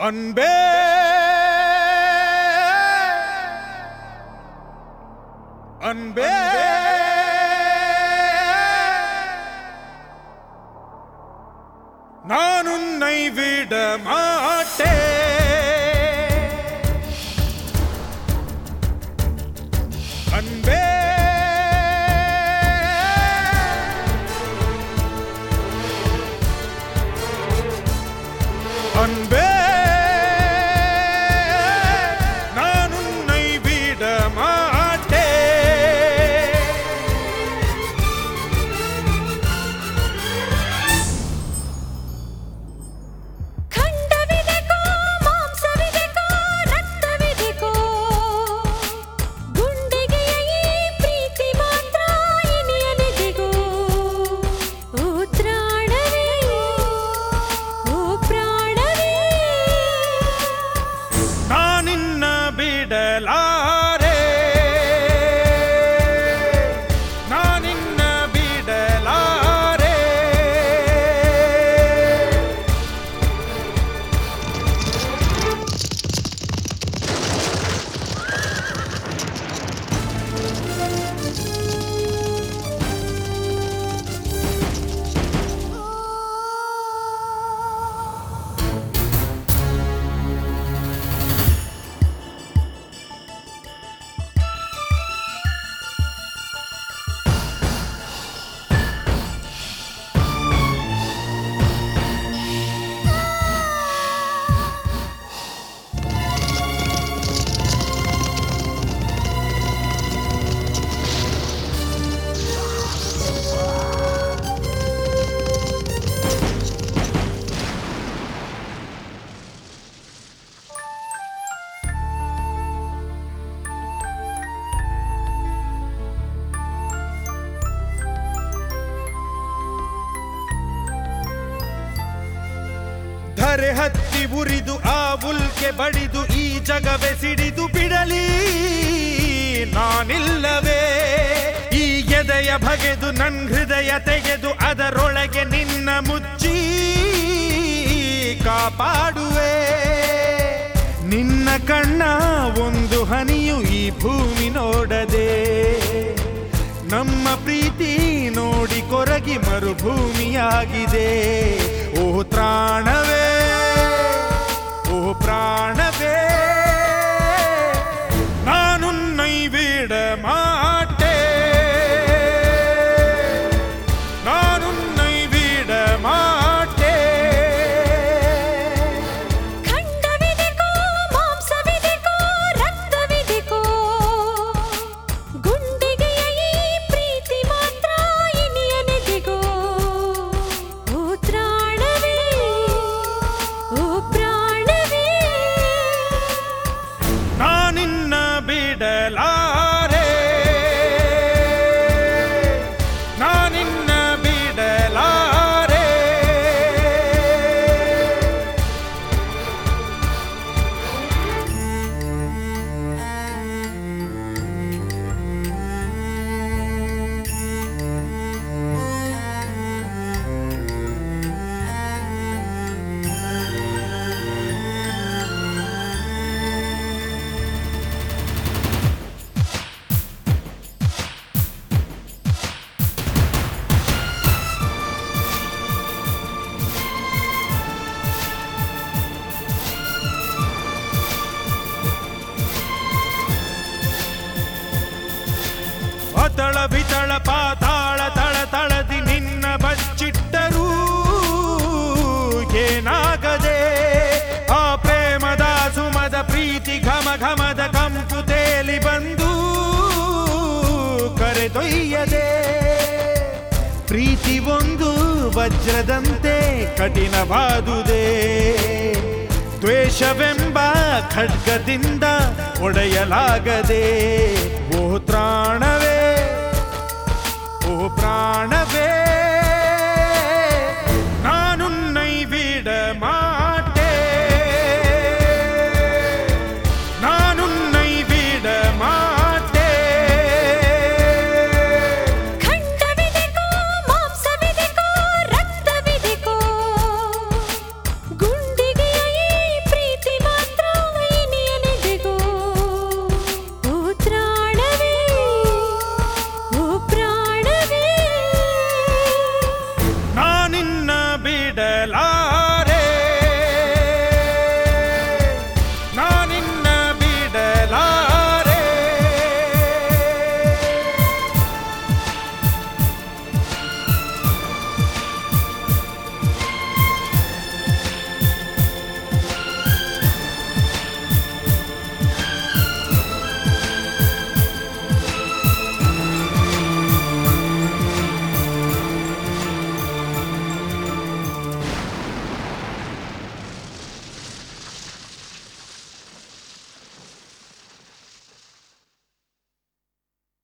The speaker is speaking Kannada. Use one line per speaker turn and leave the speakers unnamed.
ಅನ್ಬೇ ಅನ್ಬೇ ನಾನು ನೈವಿಡ ಮಾಟೆ ಅನ್ಬೇ அன்பே நான் உன்னை விட மாட்டேன்
ಖಂಡವಿದೆಕೋ ಮಾಂಸವಿದೆಕೋ ರಕ್ತವಿದೆಕೋ ಗುಂಡಿಗೆಯ ಈ ಪ್ರೀತಿ ಮಾತ್ರ ಇನಿಯನಿದೆಗೋ ಓ ತ್ರಾಣವೇ ಓ ಪ್ರಾಣವೇ
ನಾನಿನ್ನ ಬಿಡಲಾರೆ ನಾನಿನ್ನ ಬಿಡಲಾರೆ ಧರೆ ಹತ್ತಿ ಉರಿದು ಆ ಉಲ್ಕೆ ಬಡಿದು ಈ ಜಗವೇ ಸಿಡಿದು ಬಿಡಲಿ ನಾನಿಲ್ಲವೇ ಈ ಎದೆಯ ಬಗೆದು ನನ್ ಹೃದಯ ತೆಗೆದು ಅದರೊಳಗೆ ನಿನ್ನ ಮುಚ್ಚಿ ಕಾಪಾಡುವೆ ನಿನ್ನ ಕಣ್ಣ ಒಂದು ಹನಿಯು ಈ ಭೂಮಿ ನೋಡದೆ ನಮ್ಮ ಪ್ರೀತಿ ನೋಡಿ ಕೊರಗಿ ಮರುಭೂಮಿಯಾಗಿದೆ ಓ ತ್ರಾಣವೇ ಓ ಪ್ರಾಣವೇ ನಾನು ನೈವೇಡ ಮಾಟೆ ನಾನು ನೈವೇಡ ಮಾಟೆ
ಖಂಡವಿದೆಕೋ ಮಾಂಸವಿದೆಕೋ ರಕ್ತವಿದೆಕೋ ಗುಂಡಿಗೆಯ ಈ ಪ್ರೀತಿ ಮಾತ್ರ ಇನಿಯನಿದೆಗೋ ಓ ತ್ರಾಣವೇ ಓ ಪ್ರಾಣವೇ
ನಾನಿನ್ನ ಬಿಡಲಾರೆ ನಾನಿನ್ನ ಬಿಡಲಾರೆ ಅತಳ ಬಿತಳ ಪಾತಾಳ ತಳ ತಳದಿ ನಿನ್ನ ಬಚ್ಚಿಟ್ಟರೂ ಏನಾಗದೆ ಆ ಪ್ರೇಮದ ಸುಮದ ಪ್ರೀತಿ ಘಮ ಘಮದ ಕಂಪು ತೇಲಿ ಬಂದು ಕರೆದೊಯ್ಯದೆ ಪ್ರೀತಿ ಒಂದು ವಜ್ರದಂತೆ ಕಠಿಣವಾದುದೇ ದ್ವೇಷವೆಂಬ ಖಡ್ಗದಿಂದ ಒಡೆಯಲಾಗದೆ ಓ ತ್ರಾಣವೇ ಓ ಪ್ರಾಣವೇ